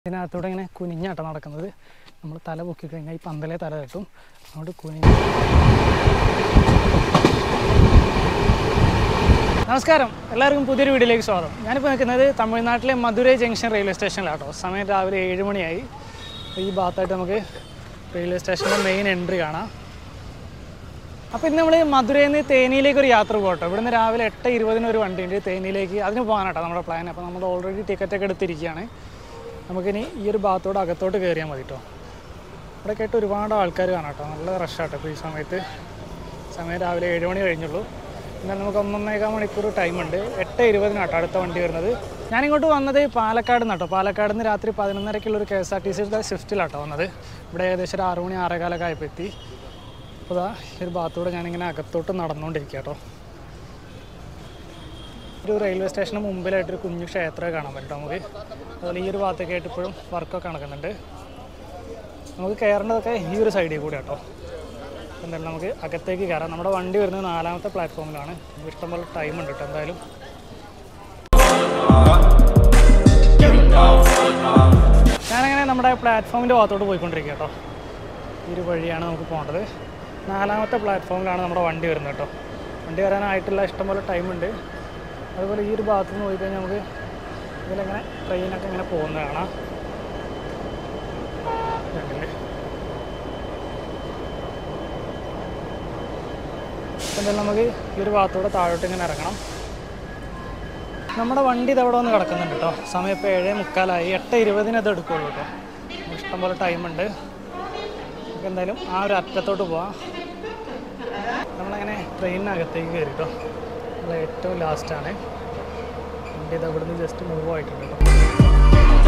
ഇതിനകത്തൂടെ ഇങ്ങനെ കുനിഞ്ഞാട്ടം നടക്കുന്നത് നമ്മൾ തല പൊക്കി കഴിഞ്ഞാൽ ഈ പന്തലേ തല തട്ടും അതുകൊണ്ട് കുനിഞ്ഞ് നമസ്കാരം എല്ലാവർക്കും പുതിയൊരു വീഡിയോയിലേക്ക് സ്വാഗതം ഞാനിപ്പോൾ നിൽക്കുന്നത് തമിഴ്നാട്ടിലെ മധുരൈ ജംഗ്ഷൻ റെയിൽവേ സ്റ്റേഷനിലാട്ടോ സമയം രാവിലെ ഏഴ് മണിയായി അപ്പോൾ ഈ ഭാഗത്തായിട്ട് നമുക്ക് റെയിൽവേ സ്റ്റേഷൻ്റെ മെയിൻ എൻട്രി കാണാം അപ്പോൾ ഇന്ന് നമ്മൾ മധുരയിൽ നിന്ന് തേനിയിലേക്ക് ഒരു യാത്ര പോകട്ടോ ഇവിടുന്ന് രാവിലെ എട്ട് ഇരുപതിന് ഒരു വണ്ടിയുണ്ട് തേനിയിലേക്ക് അതിന് പോകാനാട്ടോ നമ്മുടെ പ്ലാൻ അപ്പോൾ നമ്മൾ ഓൾറെഡി ടിക്കറ്റൊക്കെ എടുത്തിരിക്കുകയാണ് നമുക്കിനി ഈ ഒരു ഭാഗത്തോട് അകത്തോട്ട് കയറിയാൽ മതി കേട്ടോ ഇവിടെ കേട്ട് ഒരുപാട് ആൾക്കാർ കാണാം കേട്ടോ നല്ല റഷാട്ടോ ഇപ്പോൾ ഈ സമയത്ത് സമയം രാവിലെ ഏഴ് മണി കഴിഞ്ഞുള്ളൂ എന്നാൽ നമുക്ക് ഒന്നൊന്നേകാൽ മണിക്കൂർ ടൈമുണ്ട് എട്ട് ഇരുപതിനാട്ടോ അടുത്ത വണ്ടി വരുന്നത് ഞാനിങ്ങോട്ട് വന്നത് പാലക്കാട് നിന്നാട്ടോ പാലക്കാട് നിന്ന് രാത്രി പതിനൊന്നരയ്ക്കുള്ള ഒരു കെ എസ് ആർ ടി സിയുടെ സ്വിഫ്റ്റിലാട്ടോ വന്നത് ഇവിടെ ഏകദേശം ഒരു ആറ് മണി ആറേകാലൊക്കെ ആയപ്പോൾ എത്തി അപ്പോൾ ഇതാ ഈ ഒരു ഭാഗത്തൂടെ ഞാനിങ്ങനെ അകത്തോട്ട് നടന്നുകൊണ്ടിരിക്കുക കേട്ടോ ഒരു റെയിൽവേ സ്റ്റേഷന് മുമ്പിലായിട്ടൊരു കുഞ്ഞു ക്ഷേത്രം കാണാൻ പറ്റും നമുക്ക് അതുപോലെ ഈ ഒരു ഭാഗത്തൊക്കെ ആയിട്ട് ഇപ്പോഴും വർക്കൊക്കെ നടക്കുന്നുണ്ട് നമുക്ക് കയറേണ്ടതൊക്കെ ഈ ഒരു സൈഡിൽ കൂടെ കേട്ടോ എന്തായാലും നമുക്ക് അകത്തേക്ക് കയറാം നമ്മുടെ വണ്ടി വരുന്നത് നാലാമത്തെ പ്ലാറ്റ്ഫോമിലാണ് നമുക്ക് ഇഷ്ടംപോലെ ടൈം ഉണ്ട് കേട്ടോ എന്തായാലും ഞാനങ്ങനെ നമ്മുടെ പ്ലാറ്റ്ഫോമിൻ്റെ ഭാഗത്തോട്ട് പോയിക്കൊണ്ടിരിക്കുക കേട്ടോ ഈ ഒരു വഴിയാണ് നമുക്ക് പോകേണ്ടത് നാലാമത്തെ പ്ലാറ്റ്ഫോമിലാണ് നമ്മുടെ വണ്ടി വരുന്നത് കേട്ടോ വണ്ടി വരാനായിട്ടുള്ള ഇഷ്ടംപോലെ ടൈമുണ്ട് അതുപോലെ ഈ ഒരു ഭാഗത്ത് നിന്ന് പോയി കഴിഞ്ഞാൽ നമുക്ക് ഇതിലിങ്ങനെ ട്രെയിനൊക്കെ ഇങ്ങനെ പോകുന്നത് കാണാം കണ്ടില്ലേ? എന്തായാലും നമുക്ക് ഈ ഒരു ഭാഗത്തൂടെ താഴോട്ട് ഇങ്ങനെ ഇറങ്ങണം നമ്മുടെ വണ്ടി ഇതവിടെ വന്ന് കിടക്കുന്നുണ്ട് കേട്ടോ സമയം ഇപ്പോൾ ഏഴേ മുക്കാലായി എട്ട് ഇരുപതിന് അത് എടുക്കുള്ളൂ കേട്ടോ ഇഷ്ടംപോലെ ടൈമുണ്ട് നമുക്ക് എന്തായാലും ആ ഒരു അറ്റത്തോട്ട് പോവാം നമ്മളങ്ങനെ ട്രെയിനിനകത്തേക്ക് കയറി കേട്ടോ നമ്മൾ ഏറ്റവും ലാസ്റ്റാണ് വണ്ടി ഇത് അവിടെ നിന്ന് ജസ്റ്റ് മൂവ് ആയിട്ടുണ്ട് കേട്ടോ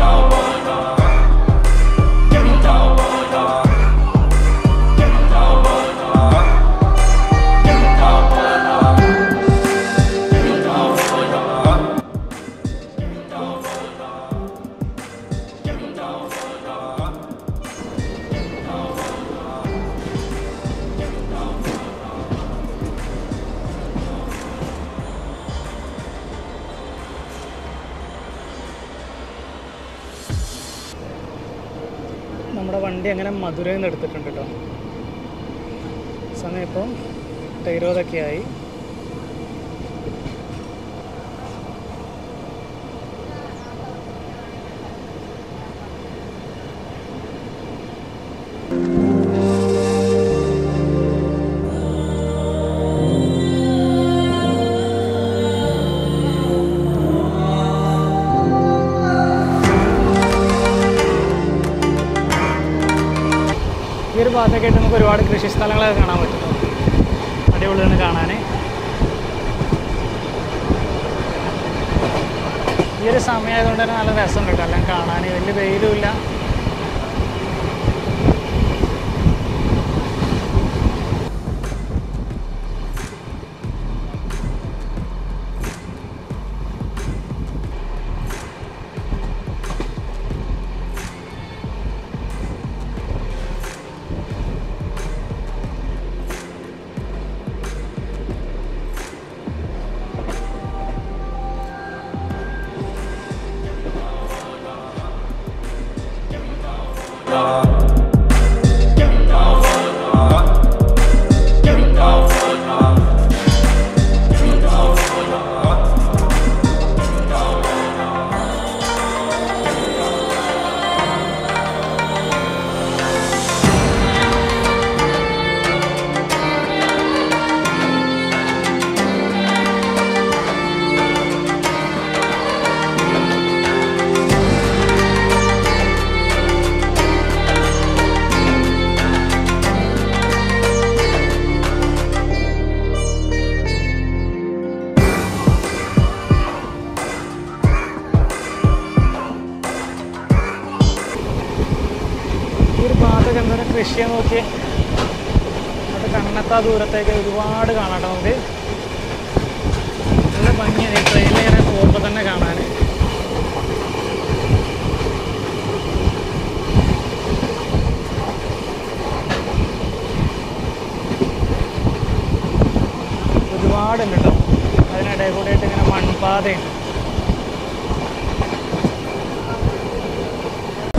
നമ്മുടെ വണ്ടി അങ്ങനെ മധുരയിൽ നിന്ന് എടുത്തിട്ടുണ്ട് കേട്ടോ സമയം ഇപ്പം എട്ട് ഇരുപതൊക്കെ ആയി ഈ ഒരു ഭാഗത്തൊക്കെ ആയിട്ട് നമുക്ക് ഒരുപാട് കൃഷി സ്ഥലങ്ങളൊക്കെ കാണാൻ പറ്റും അടിപൊളിയാണ് കാണാൻ ഈ ഒരു സമയമായതുകൊണ്ട് തന്നെ നല്ല രസമുണ്ട് കേട്ടോ എല്ലാം കാണാൻ വലിയ വെയിലുമില്ല ഈ ഒരു ഭാഗത്തൊക്കെ എന്തായാലും കൃഷിയെ നോക്കി അവിടെ കണ്ണെത്താ ദൂരത്തേക്ക് ഒരുപാട് കാണാം കേട്ടോ നമുക്ക് നല്ല ഭംഗിയാണ് ഈ ട്രെയിനിൽ ഇങ്ങനെ പോകുമ്പോൾ തന്നെ കാണാൻ ഒരുപാടുണ്ട് കേട്ടോ അതിനിടയിൽ കൂടെ ആയിട്ട് ഇങ്ങനെ മൺപാതയുണ്ട്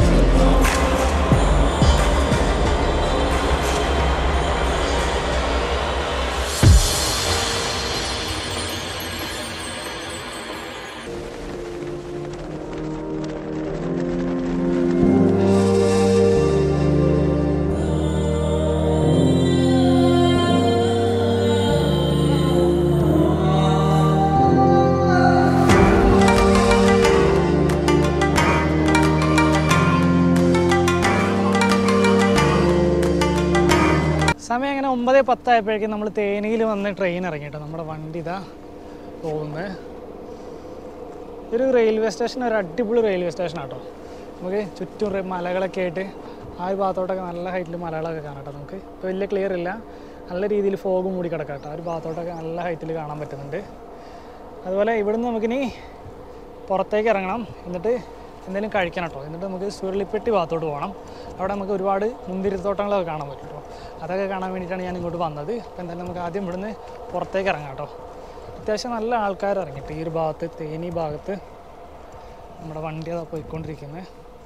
ഒമ്പത് പത്തായപ്പോഴേക്കും നമ്മൾ തേനിയിൽ വന്ന് ട്രെയിൻ ഇറങ്ങി കേട്ടോ നമ്മുടെ വണ്ടി ഇതാ പോകുന്നത് ഒരു റെയിൽവേ സ്റ്റേഷൻ ഒരു അടിപൊളി റെയിൽവേ സ്റ്റേഷൻ ആട്ടോ നമുക്ക് ചുറ്റും റെ- മലകളൊക്കെ ആയിട്ട് ആ ഒരു ഭാഗത്തോട്ടൊക്കെ നല്ല ഹൈറ്റിൽ മലകളൊക്കെ കാണാം കേട്ടോ നമുക്ക് ഇപ്പോൾ വലിയ ക്ലിയർ ഇല്ല നല്ല രീതിയിൽ ഫോഗ് മൂടി കിടക്കാം കേട്ടോ ആ ഒരു ഭാഗത്തോട്ടൊക്കെ നല്ല ഹൈറ്റിൽ കാണാൻ പറ്റുന്നുണ്ട് അതുപോലെ ഇവിടുന്ന് നമുക്കിനി പുറത്തേക്ക് ഇറങ്ങണം എന്നിട്ട് എന്തെങ്കിലും കഴിക്കണം കേട്ടോ എന്നിട്ട് നമുക്ക് സുരുളിപ്പെട്ടി ഭാഗത്തോട്ട് പോകണം അവിടെ നമുക്ക് ഒരുപാട് മുന്തിരിത്തോട്ടങ്ങളൊക്കെ കാണാൻ പറ്റും കേട്ടോ അതൊക്കെ കാണാൻ വേണ്ടിയിട്ടാണ് ഞാൻ ഇങ്ങോട്ട് വന്നത് അപ്പോൾ എന്തായാലും നമുക്ക് ആദ്യം ഇവിടുന്ന് പുറത്തേക്ക് ഇറങ്ങാം കേട്ടോ അത്യാവശ്യം നല്ല ആൾക്കാർ ഇറങ്ങിയിട്ട് ഈ ഒരു ഭാഗത്ത് തേനി ഭാഗത്ത് നമ്മുടെ വണ്ടി അതാ പോയിക്കൊണ്ടിരിക്കുന്നത്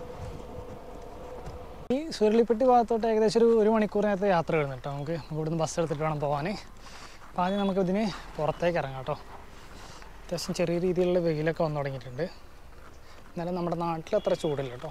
ഈ സുരുളിപ്പെട്ടി ഭാഗത്തോട്ട് ഏകദേശം ഒരു ഒരു മണിക്കൂർ നേരത്തെ യാത്ര വരുന്നു കേട്ടോ നമുക്ക് ഇവിടുന്ന് ബസ് എടുത്തിട്ട് വേണം പോകാൻ അപ്പോൾ ആദ്യം നമുക്ക് ഇതിന് പുറത്തേക്ക് ഇറങ്ങാം കേട്ടോ അത്യാവശ്യം ചെറിയ രീതിയിലുള്ള വെയിലൊക്കെ വന്നു തുടങ്ങിയിട്ടുണ്ട് എന്നാലും നമ്മുടെ നാട്ടിൽ അത്ര ചൂടില്ല കേട്ടോ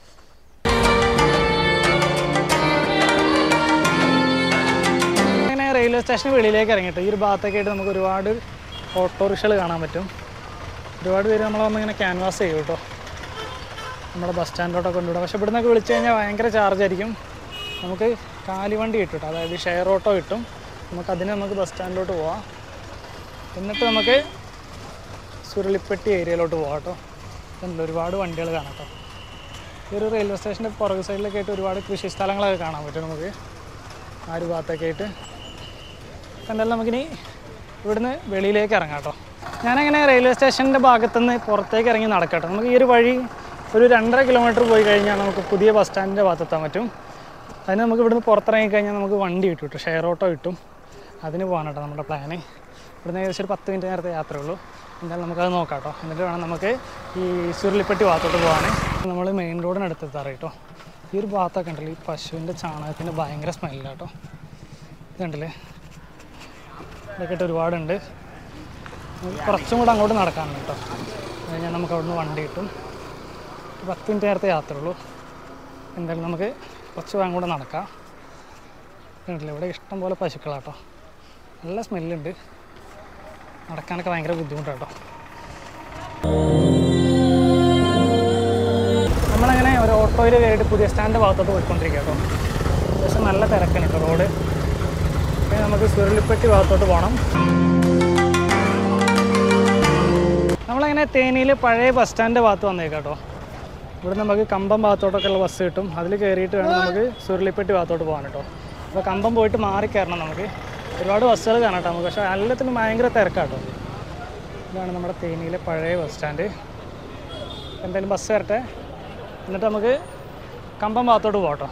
അങ്ങനെ റെയിൽവേ സ്റ്റേഷന് വെളിയിലേക്ക് ഇറങ്ങിയിട്ട് ഈ ഒരു ഭാഗത്തൊക്കെ ആയിട്ട് നമുക്ക് ഒരുപാട് ഓട്ടോറിക്ഷകൾ കാണാൻ പറ്റും ഒരുപാട് പേര് നമ്മളെ വന്നിങ്ങനെ ക്യാൻവാസ് ചെയ്യും കേട്ടോ നമ്മുടെ ബസ് സ്റ്റാൻഡിലോട്ടൊക്കെ കൊണ്ടുവിടാം പക്ഷേ ഇവിടെ നിന്നൊക്കെ വിളിച്ചു കഴിഞ്ഞാൽ ഭയങ്കര ചാർജ് ആയിരിക്കും നമുക്ക് കാലിവണ്ടി കിട്ടും കേട്ടോ അതായത് ഷെയർ ഓട്ടോ കിട്ടും നമുക്ക് അതിന് നമുക്ക് ബസ് സ്റ്റാൻഡിലോട്ട് പോവാം എന്നിട്ട് നമുക്ക് സുരുളിപ്പെട്ടി ഏരിയയിലോട്ട് പോകാം കേട്ടോ ഇതുണ്ട് ഒരുപാട് വണ്ടികൾ കാണാം കേട്ടോ ഈ ഒരു റെയിൽവേ സ്റ്റേഷൻ്റെ പുറകു സൈഡിലൊക്കെ ആയിട്ട് ഒരുപാട് കൃഷി സ്ഥലങ്ങളൊക്കെ കാണാൻ പറ്റും നമുക്ക് ആ ഒരു ഭാഗത്തൊക്കെ ആയിട്ട് അപ്പോൾ എന്തായാലും നമുക്കിനി ഇവിടുന്ന് വെളിയിലേക്ക് ഇറങ്ങാം കേട്ടോ ഞാനങ്ങനെ റെയിൽവേ സ്റ്റേഷൻ്റെ ഭാഗത്തുനിന്ന് പുറത്തേക്ക് ഇറങ്ങി നടക്കട്ടെ നമുക്ക് ഈ ഒരു വഴി ഒരു രണ്ടര കിലോമീറ്റർ പോയി കഴിഞ്ഞാൽ നമുക്ക് പുതിയ ബസ് സ്റ്റാൻഡിൻ്റെ ഭാഗത്തെത്താൻ പറ്റും അതിന് നമുക്ക് ഇവിടുന്ന് പുറത്തിറങ്ങി കഴിഞ്ഞാൽ നമുക്ക് വണ്ടി കിട്ടും കേട്ടോ ഷെയർ ഓട്ടോ കിട്ടും അതിന് പോകാൻ കേട്ടോ നമ്മുടെ പ്ലാന് ഇവിടുന്ന് ഏകദേശം ഒരു പത്ത് മിനിറ്റ് നേരത്തെ യാത്രയുള്ളൂ എന്തായാലും നമുക്കത് നോക്കാം കേട്ടോ എന്നിട്ട് വേണം നമുക്ക് ഈ ചുരുളിപ്പെട്ടി ഭാഗത്തോട്ട് പോകാൻ നമ്മൾ മെയിൻ റോഡിനടുത്ത് എത്താറ് കേട്ടോ ഈ ഒരു ഭാഗത്തൊക്കെ ഉണ്ടല്ലോ ഈ പശുവിൻ്റെ ചാണകത്തിൻ്റെ ഭയങ്കര സ്മെല്ലാണ് കേട്ടോ ഇതുണ്ടല്ലേ ഇതൊക്കെ ആയിട്ട് ഒരുപാടുണ്ട് നമുക്ക് കുറച്ചും കൂടെ അങ്ങോട്ട് നടക്കാനുണ്ട് കേട്ടോ അത് കഴിഞ്ഞാൽ നമുക്ക് അവിടുന്ന് വണ്ടി കിട്ടും ഒരു പത്ത് മിനിറ്റ് നേരത്തെ യാത്രയുള്ളൂ എന്തായാലും നമുക്ക് കുറച്ച് ഭാഗം കൂടെ നടക്കാം കണ്ടില്ലേ ഇവിടെ ഇഷ്ടം പോലെ പശുക്കളാട്ടോ നല്ല സ്മെല്ലുണ്ട് നടക്കാനൊക്കെ ഭയങ്കര ബുദ്ധിമുട്ടാട്ടോ നമ്മളങ്ങനെ ഒരു ഓട്ടോയിൽ കയറിയിട്ട് പുതിയ സ്റ്റാൻഡ് ഭാഗത്തോട്ട് പോയിക്കൊണ്ടിരിക്കുക കേട്ടോ അത്യാവശ്യം നല്ല തിരക്കാണ് കേട്ടോ റോഡ് ഇനി നമുക്ക് സുരുളിപ്പെട്ടി ഭാഗത്തോട്ട് പോകണം നമ്മളങ്ങനെ തേനിയിൽ പഴയ ബസ് സ്റ്റാൻഡ് ഭാഗത്ത് വന്നേക്കാം കേട്ടോ ഇവിടെ നമുക്ക് കമ്പം ഭാഗത്തോട്ടൊക്കെ ഉള്ള ബസ് കിട്ടും അതിൽ കയറിയിട്ട് വേണം നമുക്ക് സുരുളിപ്പെട്ടി ഭാഗത്തോട്ട് പോകാൻ കേട്ടോ അപ്പോൾ കമ്പം പോയിട്ട് മാറി കയറണം നമുക്ക് ഒരുപാട് ബസ്സുകൾ കാണാം കേട്ടോ നമുക്ക് പക്ഷേ എല്ലാത്തിനും ഭയങ്കര തിരക്കാട്ടോ ഇതാണ് നമ്മുടെ തേനിയിലെ പഴയ ബസ് സ്റ്റാൻഡ് എന്തായാലും ബസ് വരട്ടെ എന്നിട്ട് നമുക്ക് കമ്പം ഭാഗത്തോട്ട് പോകട്ടോ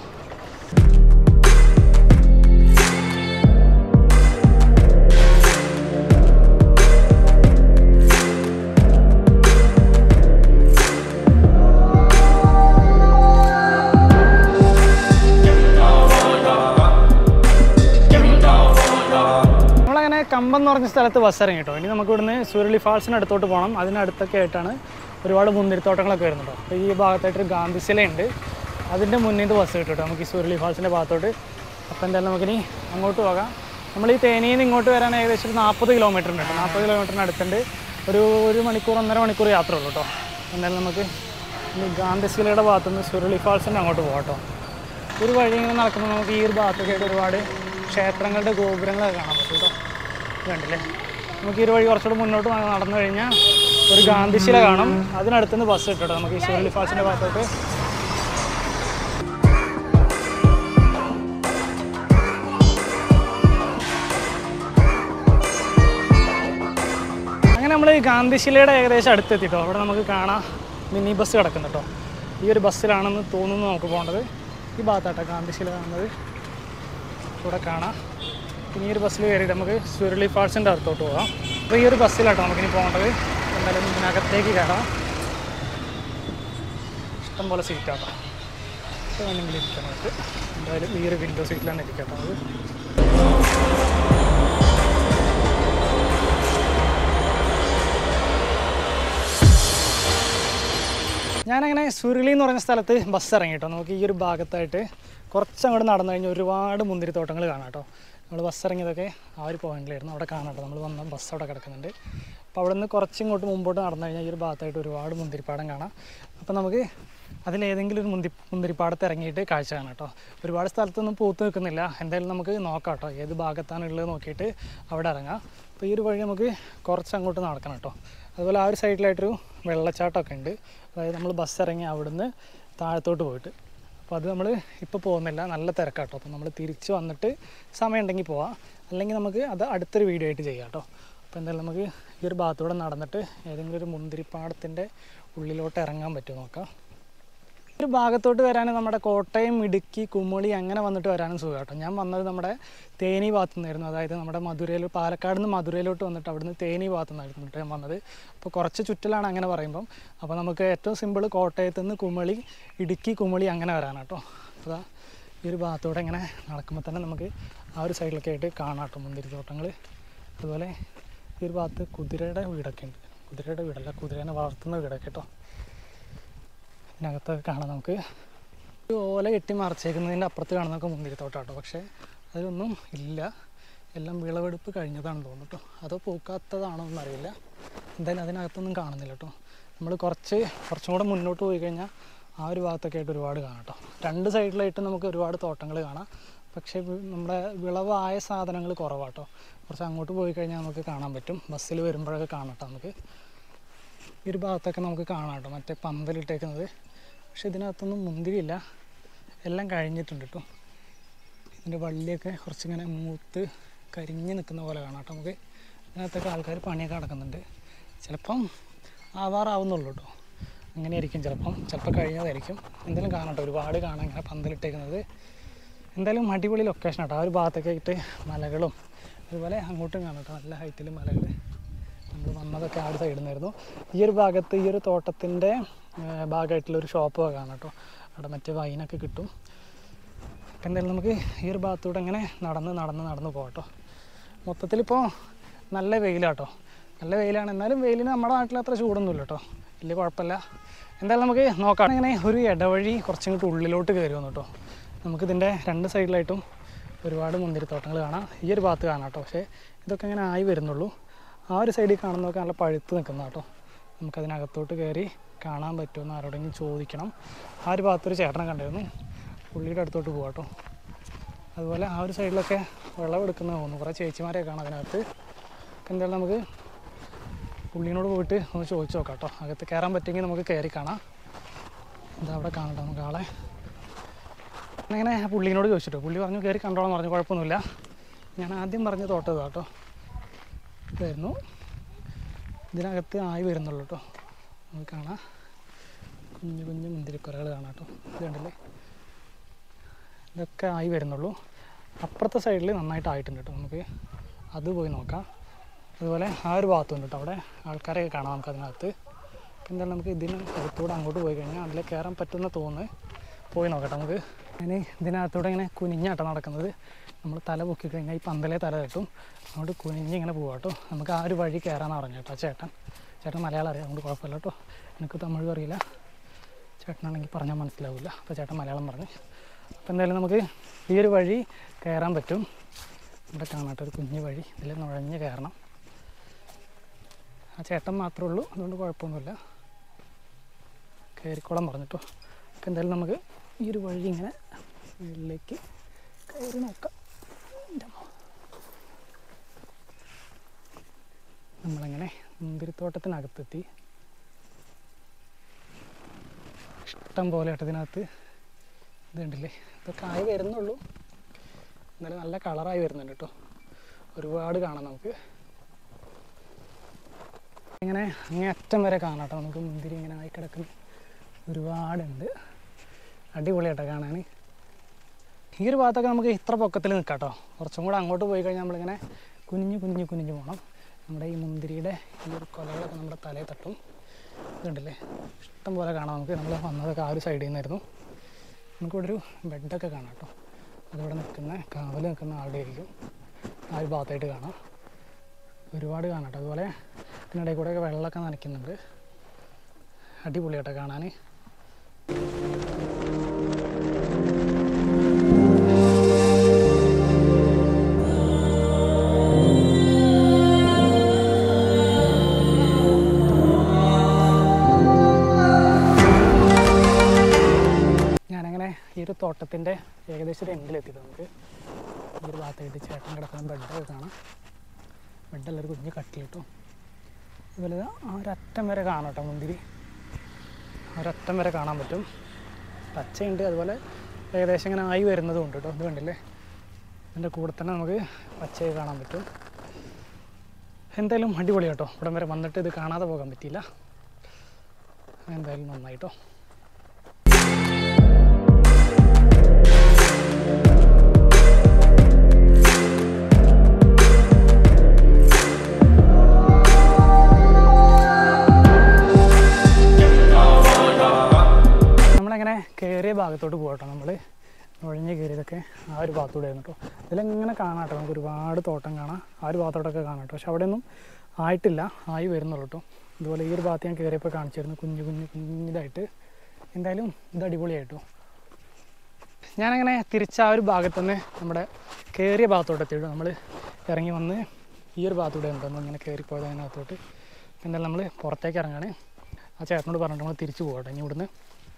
നമ്മളങ്ങനെ കമ്പം എന്ന് പറഞ്ഞ സ്ഥലത്ത് ബസ് ഇറങ്ങി കേട്ടോ ഇനി നമുക്ക് ഇവിടുന്ന് സുരളി ഫാൾസിന് അടുത്തോട്ട് പോകണം അതിനടുത്തൊക്കെ ആയിട്ടാണ് ഒരുപാട് മുന്തിരിത്തോട്ടങ്ങളൊക്കെ വരുന്നുണ്ടോ അപ്പോൾ ഈ ഭാഗത്തായിട്ടൊരു ഗാന്ധിശിലയുണ്ട് അതിൻ്റെ മുന്നിൽ നിന്ന് ബസ് കിട്ടും കേട്ടോ നമുക്ക് ഈ സുരളി ഫാൾസിൻ്റെ ഭാഗത്തോട്ട് അപ്പോൾ എന്തായാലും നമുക്കിനി അങ്ങോട്ട് പോകാം നമ്മൾ ഈ തേനിയിൽ നിന്ന് ഇങ്ങോട്ട് വരാൻ ഏകദേശം ഒരു നാൽപ്പത് കിലോമീറ്റർ ഉണ്ട് കേട്ടോ നാൽപ്പത് കിലോമീറ്ററിന് അടുത്തുണ്ട് ഒരു ഒരു മണിക്കൂർ ഒന്നര മണിക്കൂർ യാത്ര ഉള്ളൂ കേട്ടോ എന്തായാലും നമുക്ക് ഇനി ഗാന്ധിശിലയുടെ ഭാഗത്തുനിന്ന് സുരളി ഫാൾസിൻ്റെ അങ്ങോട്ട് പോകാം കേട്ടോ ഒരു വഴി ഇങ്ങനെ നടക്കുമ്പോൾ നമുക്ക് ഈ ഒരു ഭാഗത്തൊക്കെ ആയിട്ട് ഒരുപാട് ക്ഷേത്രങ്ങളുടെ ഗോപുരങ്ങളൊക്കെ കാണാൻ പറ്റും കേട്ടോ ഇത് കണ്ടില്ലേ നമുക്ക് ഈ ഒരു വഴി കുറച്ചുകൂടെ മുന്നോട്ട് ന- നടന്നു കഴിഞ്ഞാൽ ഒരു ഗാന്ധിശില കാണും അതിനടുത്തുനിന്ന് ബസ് കിട്ടും കേട്ടോ നമുക്ക് ഈ സുരളി ഫാൾസിൻ്റെ ഭാഗത്തോട്ട് അങ്ങനെ നമ്മൾ ഈ ഗാന്ധിശിലയുടെ ഏകദേശം അടുത്തെത്തിട്ടോ അവിടെ നമുക്ക് കാണാം മിനി ബസ് കിടക്കുന്നു കേട്ടോ ഈ ഒരു ബസ്സിലാണെന്ന് തോന്നുന്നു നമുക്ക് പോകേണ്ടത് ഈ ഭാഗത്താട്ടോ ഗാന്ധിശില കാണുന്നത് ഇവിടെ കാണാം ഇനി ഈ ഒരു ബസ്സിൽ കയറിയിട്ട് നമുക്ക് സുരളി ഫാൾസിൻ്റെ അടുത്തോട്ട് പോകാം അപ്പോൾ ഈ ഒരു ബസ്സിലാട്ടോ നമുക്കിനി പോകേണ്ടത് എന്തായാലും ഇതിനകത്തേക്ക് കയറാം ഇഷ്ടം പോലെ സീറ്റാട്ടോ ഇത് വേണമെങ്കിൽ ഇരിക്കാം നമുക്ക് എന്തായാലും ഈ ഒരു വിൻഡോ സീറ്റിലാണ് ഇരിക്കട്ടോ നമുക്ക് ഞാനങ്ങനെ സുരുളി എന്ന് പറഞ്ഞ സ്ഥലത്ത് ബസ് ഇറങ്ങി കേട്ടോ നമുക്ക് ഈ ഒരു ഭാഗത്തായിട്ട് കുറച്ച് അങ്ങോട്ട് നടന്നു കഴിഞ്ഞാൽ ഒരുപാട് മുന്തിരിത്തോട്ടങ്ങൾ കാണാം കേട്ടോ നമ്മൾ ബസ് ഇറങ്ങിയതൊക്കെ ആ ഒരു പോയിന്റിലായിരുന്നു അവിടെ കാണാം കേട്ടോ നമ്മൾ വന്ന ബസ് അവിടെ കിടക്കുന്നുണ്ട് അപ്പോൾ അവിടെ നിന്ന് കുറച്ച് ഇങ്ങോട്ട് മുമ്പോട്ട് നടന്നു കഴിഞ്ഞാൽ ഈ ഒരു ഭാഗത്തായിട്ട് ഒരുപാട് മുന്തിരിപ്പാടം കാണാം അപ്പോൾ നമുക്ക് അതിലേതെങ്കിലും ഒരു മുന്തി മുന്തിരിപ്പാടത്ത് ഇറങ്ങിയിട്ട് കാഴ്ച കാണാം കേട്ടോ ഒരുപാട് സ്ഥലത്തൊന്നും പൂത്ത് നിൽക്കുന്നില്ല എന്തായാലും നമുക്ക് നോക്കാം കേട്ടോ ഏത് ഭാഗത്താണ് ഉള്ളത് നോക്കിയിട്ട് അവിടെ ഇറങ്ങാം അപ്പോൾ ഈ ഒരു വഴി നമുക്ക് കുറച്ച് അങ്ങോട്ട് നടക്കണം കേട്ടോ അതുപോലെ ആ ഒരു സൈഡിലായിട്ടൊരു വെള്ളച്ചാട്ടമൊക്കെ ഉണ്ട് അതായത് നമ്മൾ ബസ് ഇറങ്ങി അവിടുന്ന് താഴത്തോട്ട് പോയിട്ട് അപ്പോൾ അത് നമ്മൾ ഇപ്പോൾ പോകുന്നില്ല നല്ല തിരക്കാട്ടോ അപ്പോൾ നമ്മൾ തിരിച്ച് വന്നിട്ട് സമയം ഉണ്ടെങ്കിൽ പോവാം അല്ലെങ്കിൽ നമുക്ക് അത് അടുത്തൊരു വീഡിയോ ആയിട്ട് ചെയ്യാം കേട്ടോ അപ്പോൾ എന്തായാലും നമുക്ക് ഈ ഒരു ഭാഗത്തൂടെ നടന്നിട്ട് ഏതെങ്കിലും ഒരു മുന്തിരിപ്പാടത്തിൻ്റെ ഉള്ളിലോട്ട് ഇറങ്ങാൻ പറ്റുമോ നോക്കാം ഒരു ഭാഗത്തോട്ട് വരാൻ നമ്മുടെ കോട്ടയം ഇടുക്കി കുമ്മളി അങ്ങനെ വന്നിട്ട് വരാനും സുഖം കേട്ടോ ഞാൻ വന്നത് നമ്മുടെ തേനി ഭാഗത്തു നിന്നായിരുന്നു അതായത് നമ്മുടെ മധുരയിൽ പാലക്കാട് നിന്ന് മധുരയിലോട്ട് വന്നിട്ട് അവിടുന്ന് തേനി ഭാഗത്തു നിന്നായിരുന്നു കേട്ടോ ഞാൻ വന്നത് അപ്പോൾ കുറച്ച് ചുറ്റലാണ് അങ്ങനെ പറയുമ്പം അപ്പോൾ നമുക്ക് ഏറ്റവും സിമ്പിൾ കോട്ടയത്ത് നിന്ന് കുമളി ഇടുക്കി കുമളി അങ്ങനെ വരാനാണ് കേട്ടോ അപ്പോൾ ദാ ഈ ഒരു ഭാഗത്തൂടെ ഇങ്ങനെ നടക്കുമ്പോൾ തന്നെ നമുക്ക് ആ ഒരു സൈഡിലൊക്കെ ആയിട്ട് കാണാം കേട്ടോ മുന്തിരിത്തോട്ടങ്ങൾ അതുപോലെ ഈ ഒരു ഭാഗത്ത് കുതിരയുടെ വീടൊക്കെ ഉണ്ട് കുതിരയുടെ വീടല്ല കുതിരേനെ വളർത്തുന്ന വീടൊക്കെ കേട്ടോ ഇതിനകത്തൊക്കെ കാണാം നമുക്ക് ഒരു ഓല കെട്ടി മറച്ചേക്കുന്നതിൻ്റെ അപ്പുറത്ത് കാണുന്നതൊക്കെ മുന്തിരിത്തോട്ടം കേട്ടോ പക്ഷേ അതിലൊന്നും ഇല്ല എല്ലാം വിളവെടുപ്പ് കഴിഞ്ഞതാണെന്ന് തോന്നുന്നു കേട്ടോ അതോ പൂക്കാത്തതാണോ എന്നറിയില്ല എന്തായാലും അതിനകത്തൊന്നും കാണുന്നില്ല കേട്ടോ നമ്മൾ കുറച്ച് കുറച്ചും കൂടെ മുന്നോട്ട് പോയി കഴിഞ്ഞാൽ ആ ഒരു ഭാഗത്തൊക്കെ ആയിട്ട് ഒരുപാട് കാണാം കേട്ടോ രണ്ട് സൈഡിലായിട്ട് നമുക്ക് ഒരുപാട് തോട്ടങ്ങൾ കാണാം പക്ഷേ വി- നമ്മുടെ വിളവായ സാധനങ്ങൾ കുറവാട്ടോ കുറച്ച് അങ്ങോട്ട് പോയി കഴിഞ്ഞാൽ നമുക്ക് കാണാൻ പറ്റും ബസ്സിൽ വരുമ്പോഴൊക്കെ കാണാം കേട്ടോ നമുക്ക് ഈ ഒരു ഭാഗത്തൊക്കെ നമുക്ക് കാണാം കേട്ടോ മറ്റേ പന്തലിട്ടേക്കുന്നത് പക്ഷെ ഇതിനകത്തൊന്നും മുന്തിരിയില്ല എല്ലാം കഴിഞ്ഞിട്ടുണ്ട് കേട്ടോ ഇതിൻ്റെ വള്ളിയൊക്കെ കുറച്ചിങ്ങനെ മൂത്ത് കരിഞ്ഞ് നിൽക്കുന്ന പോലെ കാണാം കേട്ടോ നമുക്ക് ഇതിനകത്തൊക്കെ ആൾക്കാർ പണിയൊക്കെ നടക്കുന്നുണ്ട് ചിലപ്പം ആവാറാവുന്നുള്ളൂ കേട്ടോ അങ്ങനെയായിരിക്കും ചിലപ്പം ചിലപ്പോൾ കഴിഞ്ഞതായിരിക്കും എന്തായാലും കാണാം കേട്ടോ ഒരുപാട് കാണാം ഇങ്ങനെ പന്തലിട്ടേക്കുന്നത് എന്തായാലും അടിപൊളി ലൊക്കേഷൻ കേട്ടോ ആ ഒരു ഭാഗത്തൊക്കെ ആയിട്ട് മലകളും അതുപോലെ അങ്ങോട്ടും കാണാം കേട്ടോ നല്ല ഹൈറ്റിൽ മലകൾ നമ്മൾ വന്നതൊക്കെ ആ ഒരു സൈഡിൽ നിന്നായിരുന്നു ഈ ഒരു ഭാഗത്ത് ഈ ഒരു തോട്ടത്തിൻ്റെ ഭാഗമായിട്ടുള്ള ഒരു ഷോപ്പ് കാണാം കേട്ടോ അവിടെ മറ്റേ വൈനൊക്കെ കിട്ടും അപ്പം എന്തായാലും നമുക്ക് ഈ ഒരു ഭാഗത്തൂടെ ഇങ്ങനെ നടന്ന് നടന്ന് നടന്ന് പോകട്ടോ മൊത്തത്തിലിപ്പോൾ നല്ല വെയിലാട്ടോ നല്ല വെയിലാണ് എന്നാലും വെയിലിന് നമ്മുടെ നാട്ടിൽ അത്ര ചൂടൊന്നുമില്ല കേട്ടോ വലിയ കുഴപ്പമില്ല എന്തായാലും നമുക്ക് നോക്കാം ഇങ്ങനെ ഒരു ഇടവഴി കുറച്ചിങ്ങോട്ട് ഉള്ളിലോട്ട് കയറി വന്നു കേട്ടോ നമുക്കിതിൻ്റെ രണ്ട് സൈഡിലായിട്ടും ഒരുപാട് മുന്തിരിത്തോട്ടങ്ങൾ കാണാം ഈ ഒരു ഭാഗത്ത് കാണാം കേട്ടോ പക്ഷേ ഇതൊക്കെ ഇങ്ങനെ ആയി വരുന്നുള്ളൂ ആ ഒരു സൈഡിൽ കാണുന്നതൊക്കെ നല്ല പഴുത്ത് നിൽക്കുന്ന കേട്ടോ നമുക്കതിനകത്തോട്ട് കയറി കാണാൻ പറ്റുമെന്ന് ആരോടെങ്കിലും ചോദിക്കണം ആ ഒരു ഭാഗത്തൊരു ചേട്ടനെ കണ്ടായിരുന്നു പുള്ളിയുടെ അടുത്തോട്ട് പോകാം കേട്ടോ അതുപോലെ ആ ഒരു സൈഡിലൊക്കെ വെള്ളമെടുക്കുന്ന തോന്നുന്നു കുറേ ചേച്ചിമാരെ കാണാം അതിനകത്ത് അപ്പം എന്തായാലും നമുക്ക് പുള്ളിനോട് പോയിട്ട് ഒന്ന് ചോദിച്ചു നോക്കാം കേട്ടോ അകത്ത് കയറാൻ പറ്റുമെങ്കിൽ നമുക്ക് കയറി കാണാം എന്താ അവിടെ കാണട്ടോ നമുക്ക് ആളെ അങ്ങനെ പുള്ളിനോട് ചോദിച്ചിട്ടോ പുള്ളി പറഞ്ഞു കയറി കണ്ടോളാം പറഞ്ഞു കുഴപ്പമൊന്നുമില്ല ഞാൻ ആദ്യം പറഞ്ഞ തോട്ടം ഇതാ കേട്ടോ ഇതായിരുന്നു ഇതിനകത്ത് ആയി വരുന്നുള്ളൂ കേട്ടോ നമുക്ക് കാണാം കുഞ്ഞു കുഞ്ഞു മുന്തിരിക്കുറകൾ കാണാം കേട്ടോ ഇത് കണ്ടില്ലേ ഇതൊക്കെ ആയി വരുന്നുള്ളൂ അപ്പുറത്തെ സൈഡിൽ നന്നായിട്ട് ആയിട്ടുണ്ട് കേട്ടോ നമുക്ക് അത് പോയി നോക്കാം അതുപോലെ ആ ഒരു ഭാഗത്തുണ്ട് കേട്ടോ അവിടെ ആൾക്കാരെയൊക്കെ കാണാം നമുക്ക് അതിനകത്ത് അപ്പോൾ എന്തായാലും നമുക്ക് ഇതിന് അകത്തൂടെ അങ്ങോട്ട് പോയി കഴിഞ്ഞാൽ അതിൽ കയറാൻ പറ്റുമെന്ന് തോന്നുന്നു പോയി നോക്കട്ടെ നമുക്ക് ഞാൻ ഇതിനകത്തൂടെ ഇങ്ങനെ കുനിഞ്ഞാട്ടോ നടക്കുന്നത് നമ്മൾ തല പൊക്കി കഴിഞ്ഞാൽ ഈ പന്തലേ തല തട്ടും അങ്ങോട്ട് കുനിഞ്ഞ് ഇങ്ങനെ പോവാം കേട്ടോ നമുക്ക് ആ ഒരു വഴി കയറാമെന്ന് പറഞ്ഞു കേട്ടോ ചേട്ടൻ ചേട്ടൻ മലയാളം അറിയാം അതുകൊണ്ട് കുഴപ്പമില്ല കേട്ടോ എനിക്ക് തമിഴും അറിയില്ല ചേട്ടനാണെങ്കിൽ പറഞ്ഞാൽ മനസ്സിലാവില്ല അപ്പോൾ ചേട്ടൻ മലയാളം പറഞ്ഞു അപ്പോൾ എന്തായാലും നമുക്ക് ഈ ഒരു വഴി കയറാൻ പറ്റും ഇവിടെ കാണാട്ടോ ഒരു കുഞ്ഞു വഴി ഇതിൽ നുഴഞ്ഞ് കയറണം ആ ചേട്ടൻ മാത്രമേ ഉള്ളൂ അതുകൊണ്ട് കുഴപ്പമൊന്നുമില്ല കയറിക്കോളാൻ പറഞ്ഞിട്ടോ അപ്പോൾ എന്തായാലും നമുക്ക് ഈ ഒരു വഴി ഇങ്ങനെ മുകളിലേക്ക് കയറി നോക്കാം എൻ്റെ അമ്മോ. നമ്മളിങ്ങനെ മുന്തിരിത്തോട്ടത്തിനകത്തെത്തി ഇഷ്ടം പോലെ കേട്ടോ ഇതിനകത്ത് ഇത് കണ്ടില്ലേ ഇതൊക്കെ ആയി വരുന്നുള്ളൂ എന്നാലും നല്ല കളറായി വരുന്നുണ്ട് കേട്ടോ ഒരുപാട് കാണാം നമുക്ക് ഇങ്ങനെ അങ്ങേ അറ്റം വരെ കാണാം കേട്ടോ നമുക്ക് മുന്തിരി ഇങ്ങനെ ആയി കിടക്കുന്ന ഒരുപാടുണ്ട് അടിപൊളിയാട്ടോ കാണാൻ ഈ ഒരു ഭാഗത്തൊക്കെ നമുക്ക് ഇത്ര പൊക്കത്തിൽ നിൽക്കാം കേട്ടോ കുറച്ചും കൂടെ അങ്ങോട്ട് പോയി കഴിഞ്ഞാൽ നമ്മളിങ്ങനെ കുനിഞ്ഞ് കുനിഞ്ഞ് കുനിഞ്ഞ് പോകണം നമ്മുടെ ഈ മുന്തിരിയുടെ ഈ ഒരു കൊലകളൊക്കെ നമ്മുടെ തലയിൽ തട്ടും ഇതുണ്ടല്ലേ ഇഷ്ടം പോലെ കാണാം നമുക്ക് നമ്മൾ വന്നതൊക്കെ ആ ഒരു സൈഡിൽ നിന്നായിരുന്നു നമുക്കിവിടെ ഒരു ബെഡൊക്കെ കാണാം കേട്ടോ അതിവിടെ നിൽക്കുന്ന കാവൽ നിൽക്കുന്ന ആളുടെ ആയിരിക്കും ആ ഒരു ഭാഗത്തായിട്ട് കാണാം ഒരുപാട് കാണാം കേട്ടോ അതുപോലെ ഇതിനിടയിൽ കൂടെയൊക്കെ വെള്ളമൊക്കെ നനയ്ക്കുന്നുണ്ട് അടിപൊളിയാട്ടോ കാണാൻ ഈ ഒരു തോട്ടത്തിൻ്റെ ഏകദേശം ഒരു എൻഡിലെത്തിയിട്ട് നമുക്ക് ഈ ഒരു ഭാഗത്തായിട്ട് ചേട്ടൻ കിടക്കുന്ന ബെഡൊക്കെ കാണാം ബെഡല്ല ഒരു കുഞ്ഞ് കട്ടിലിട്ടു അതുപോലെ ദാ ആ ഒരറ്റം വരെ കാണാം കേട്ടോ മുന്തിരി ആ ഒരറ്റം വരെ കാണാൻ പറ്റും പച്ചയുണ്ട് അതുപോലെ ഏകദേശം ഇങ്ങനെ ആയി വരുന്നതും ഉണ്ട് കേട്ടോ ഇത് കണ്ടില്ലേ ഇതിൻ്റെ കൂടെ തന്നെ നമുക്ക് പച്ചയൊക്കെ കാണാൻ പറ്റും എന്തായാലും അടിപൊളി കേട്ടോ ഇവിടം വരെ വന്നിട്ട് ഇത് കാണാതെ പോകാൻ പറ്റിയില്ല എന്തായാലും നന്നായി കേട്ടോ നമ്മളങ്ങനെ കയറിയ ഭാഗത്തോട്ട് പോകട്ടോ നമ്മൾ ഒഴിഞ്ഞ് കയറിയതൊക്കെ ആ ഒരു ഭാഗത്തൂടെ ആയിരുന്നു കേട്ടോ ഇതിലെങ്ങനെ കാണാം കേട്ടോ നമുക്ക് ഒരുപാട് തോട്ടം കാണാം ആ ഒരു ഭാഗത്തോട്ടൊക്കെ കാണാം കേട്ടോ പക്ഷെ അവിടെയൊന്നും ആയിട്ടില്ല ആയി വരുന്നുള്ളൂ കേട്ടോ ഇതുപോലെ ഈ ഒരു ഭാഗത്ത് ഞാൻ കയറിയപ്പോൾ കാണിച്ചിരുന്നു കുഞ്ഞു കുഞ്ഞു കുഞ്ഞിതായിട്ട് എന്തായാലും ഇത് അടിപൊളിയായിട്ടോ ഞാനങ്ങനെ തിരിച്ച് ആ ഒരു ഭാഗത്തുനിന്ന് നമ്മുടെ കയറിയ ഭാഗത്തോട്ട് എത്തിയിട്ടു നമ്മൾ ഇറങ്ങി വന്ന് ഈ ഒരു ഭാഗത്തൂടെ ഉണ്ടോ നമ്മൾ ഇങ്ങനെ കയറിപ്പോയത് അതിനകത്തോട്ട് എന്തായാലും നമ്മൾ പുറത്തേക്ക് ഇറങ്ങാണ് ആ ചേട്ടനോട് പറഞ്ഞിട്ട് നമ്മൾ തിരിച്ചു പോകട്ടെ ഇനി ഇവിടുന്ന്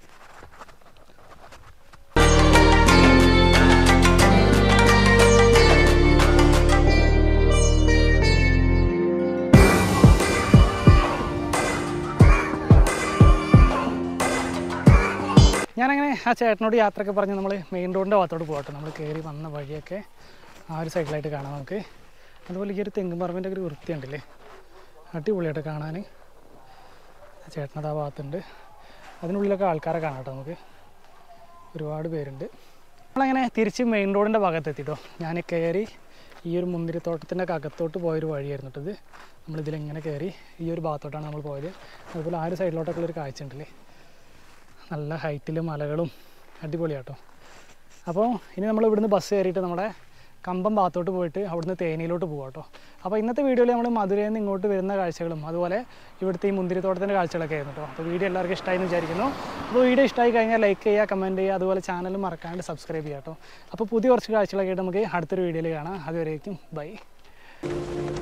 ഞാനങ്ങനെ ആ ചേട്ടനോട് യാത്രയൊക്കെ പറഞ്ഞ് നമ്മൾ മെയിൻ റോഡിൻ്റെ ഭാഗത്തോട്ട് പോകട്ടെ നമ്മൾ കയറി വന്ന വഴിയൊക്കെ ആ ഒരു സൈഡിലായിട്ട് കാണാം നമുക്ക് അതുപോലെ ഈ ഒരു തെങ്ങും പറമ്പിൻ്റെ ഒരു വൃത്തിയുണ്ടല്ലേ അടിപൊളിയായിട്ട് കാണാൻ ആ ചേട്ടനത് ആ ഭാഗത്തുണ്ട് അതിനുള്ളിലൊക്കെ ആൾക്കാരെ കാണാം കേട്ടോ നമുക്ക് ഒരുപാട് പേരുണ്ട് നമ്മളങ്ങനെ തിരിച്ച് മെയിൻ റോഡിൻ്റെ ഭാഗത്ത് എത്തിട്ടോ ഞാൻ കയറി ഈ ഒരു മുന്തിരിത്തോട്ടത്തിൻ്റെ ഒക്കെ അകത്തോട്ട് പോയൊരു വഴിയായിരുന്നു കേട്ടോ ഇത് നമ്മളിതിലെങ്ങനെ കയറി ഈ ഒരു ഭാഗത്തോട്ടാണ് നമ്മൾ പോയത് അതുപോലെ ആ ഒരു സൈഡിലോട്ടൊക്കെ ഉള്ളൊരു കാഴ്ച ഉണ്ടല്ലേ നല്ല ഹൈറ്റിൽ മലകളും അടിപൊളിയാട്ടോ അപ്പോൾ ഇനി നമ്മൾ ഇവിടുന്ന് ബസ് കയറിയിട്ട് നമ്മുടെ കമ്പം ഭാഗത്തോട്ട് പോയിട്ട് അവിടുന്ന് തേനിയിലോട്ട് പോകാം കേട്ടോ അപ്പോൾ ഇന്നത്തെ വീഡിയോയിൽ നമ്മൾ മധുരയിൽ നിന്ന് ഇങ്ങോട്ട് വരുന്ന കാഴ്ചകളും അതുപോലെ ഇവിടുത്തെ ഈ മുന്തിരിത്തോട്ടത്തിൻ്റെ കാഴ്ചകളൊക്കെ ആയിരുന്നു കേട്ടോ അപ്പോൾ വീഡിയോ എല്ലാവർക്കും ഇഷ്ടമായി എന്ന് വിചാരിക്കുന്നു അപ്പോൾ വീഡിയോ ഇഷ്ടമായി കഴിഞ്ഞാൽ ലൈക്ക് ചെയ്യുക കമൻറ്റ് ചെയ്യുക അതുപോലെ ചാനൽ മറക്കാണ്ട് സബ്സ്ക്രൈബ് ചെയ്യുക കേട്ടോ അപ്പോൾ പുതിയ കുറച്ച് കാഴ്ചകളൊക്കെ ആയിട്ട് നമുക്ക് അടുത്തൊരു വീഡിയോയിൽ കാണാം അതുവരേക്കും ബൈ